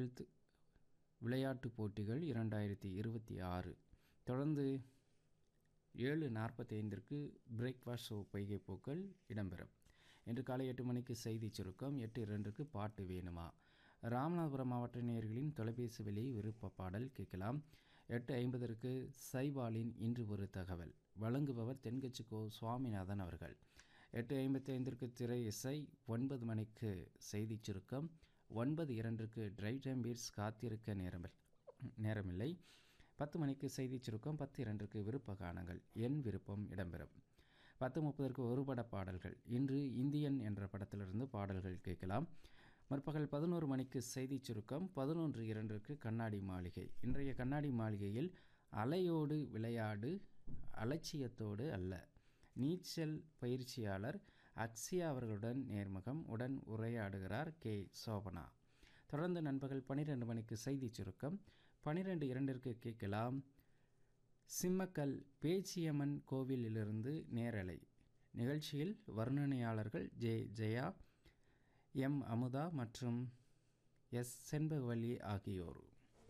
Commonwealth விளையாட்டுப் போட்டிகள் இரண்டாயிரத்தி இருபத்தி ஆறு தொடர்ந்து ஏழு நாற்பத்தி ஐந்திற்கு பிரேக்ஃபாஸ்ட் ஷோ பொய்கை பூக்கள் இடம்பெறும் இன்று காலை எட்டு மணிக்கு செய்தி சுருக்கம் எட்டு இரண்டுக்கு பாட்டு வேணுமா ராமநாதபுரம் மாவட்ட நேயர்களின் தொலைபேசி வெளி விருப்ப பாடல் கேட்கலாம் எட்டு ஐம்பதற்கு சைபாலின் இன்று ஒரு தகவல் வழங்குபவர் தென்கட்சி கோ சுவாமிநாதன் அவர்கள் எட்டு ஐம்பத்தி ஐந்திற்கு திரை இசை ஒன்பது மணிக்கு செய்தி சுருக்கம் ஒன்பது இரண்டுக்கு டிரைவ் டைம் பீட்ஸ் காத்திருக்க நேரமில் நேரமில்லை பத்து மணிக்கு செய்தி சுருக்கம் பத்து இரண்டுக்கு விருப்ப கானங்கள் என் விருப்பம் இடம்பெறும் பத்து முப்பதற்கு ஒரு பட பாடல்கள் இன்று இந்தியன் என்ற படத்திலிருந்து பாடல்கள் கேட்கலாம் முற்பகல் பதினோரு மணிக்கு செய்தி சுருக்கம் பதினொன்று இரண்டிற்கு கண்ணாடி மாளிகை இன்றைய கண்ணாடி மாளிகையில் அலையோடு விளையாடு அலட்சியத்தோடு அல்ல நீச்சல் பயிற்சியாளர் அக்ஸியா அவர்களுடன் நேர்முகம் உடன் உரையாடுகிறார் கே சோபனா தொடர்ந்து நண்பகல் பன்னிரெண்டு மணிக்கு செய்தி சுருக்கம் பன்னிரெண்டு இரண்டிற்கு கேட்கலாம் சிம்மக்கல் பேச்சியம்மன் கோவிலிலிருந்து நேரலை நிகழ்ச்சியில் வர்ணனையாளர்கள் ஜே ஜெயா எம் அமுதா மற்றும் எஸ் செண்பகவல்லி ஆகியோர்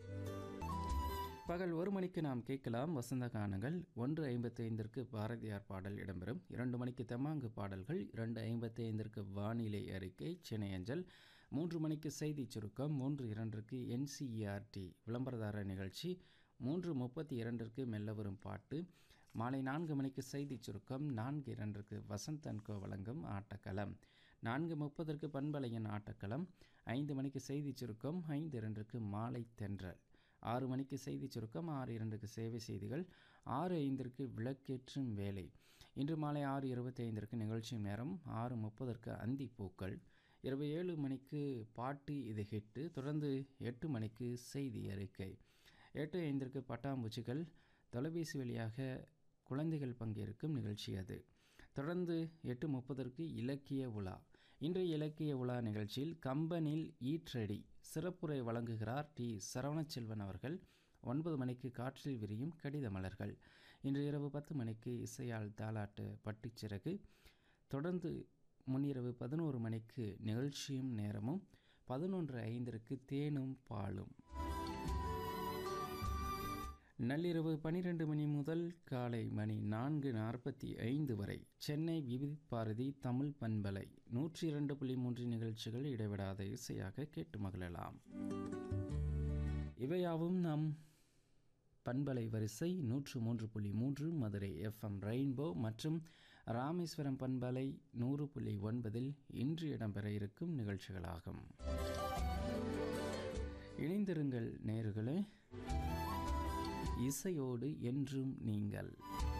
பகல் ஒரு மணிக்கு நாம் கேட்கலாம் வசந்த கானங்கள் ஒன்று ஐம்பத்தி ஐந்திற்கு பாரதியார் பாடல் இடம்பெறும் இரண்டு மணிக்கு தெம்மாங்கு பாடல்கள் இரண்டு ஐம்பத்தி ஐந்திற்கு வானிலை அறிக்கை சென்னை அஞ்சல் மூன்று மணிக்கு செய்தி சுருக்கம் மூன்று இரண்டிற்கு என்சிஇஆர்டி விளம்பரதார நிகழ்ச்சி மூன்று முப்பத்தி இரண்டிற்கு மெல்ல வரும் பாட்டு மாலை நான்கு மணிக்கு செய்தி சுருக்கம் நான்கு இரண்டிற்கு வசந்த் அன்கோ வழங்கும் ஆட்டக்களம் நான்கு முப்பதற்கு பண்பலையின் ஆட்டக்களம் ஐந்து மணிக்கு செய்தி சுருக்கம் ஐந்து இரண்டுக்கு மாலை தென்றல் ஆறு மணிக்கு செய்தி சுருக்கம் ஆறு இரண்டுக்கு சேவை செய்திகள் ஆறு ஐந்திற்கு விளக்கேற்றும் வேலை இன்று மாலை ஆறு இருபத்தி ஐந்திற்கு நிகழ்ச்சியும் நேரம் ஆறு முப்பதற்கு அந்தி பூக்கள் இரவு ஏழு மணிக்கு பாட்டு இது ஹிட்டு தொடர்ந்து எட்டு மணிக்கு செய்தி அறிக்கை எட்டு ஐந்திற்கு பட்டாம்பூச்சிகள் தொலைபேசி வழியாக குழந்தைகள் பங்கேற்கும் நிகழ்ச்சி அது தொடர்ந்து எட்டு முப்பதற்கு இலக்கிய உலா இன்றைய இலக்கிய உலா நிகழ்ச்சியில் கம்பனில் ஈற்றடி சிறப்புரை வழங்குகிறார் டி சரவணச்செல்வன் அவர்கள் ஒன்பது மணிக்கு காற்றில் விரியும் கடித மலர்கள் இன்று இரவு பத்து மணிக்கு இசையால் தாலாட்டு பட்டுச்சிறகு தொடர்ந்து முன்னிரவு பதினோரு மணிக்கு நிகழ்ச்சியும் நேரமும் பதினொன்று ஐந்திற்கு தேனும் பாலும் நள்ளிரவு பனிரெண்டு மணி முதல் காலை மணி நான்கு நாற்பத்தி ஐந்து வரை சென்னை விவித் பாரதி தமிழ் பண்பலை நூற்றி இரண்டு புள்ளி மூன்று நிகழ்ச்சிகள் இடைவிடாத இசையாக கேட்டு மகிழலாம் இவையாவும் நம் பண்பலை வரிசை நூற்று மூன்று புள்ளி மூன்று மதுரை எஃப்எம் ரெயின்போ மற்றும் ராமேஸ்வரம் பண்பலை நூறு புள்ளி ஒன்பதில் இன்று இடம்பெற இருக்கும் நிகழ்ச்சிகளாகும் இணைந்திருங்கள் நேர்களே இசையோடு என்றும் நீங்கள்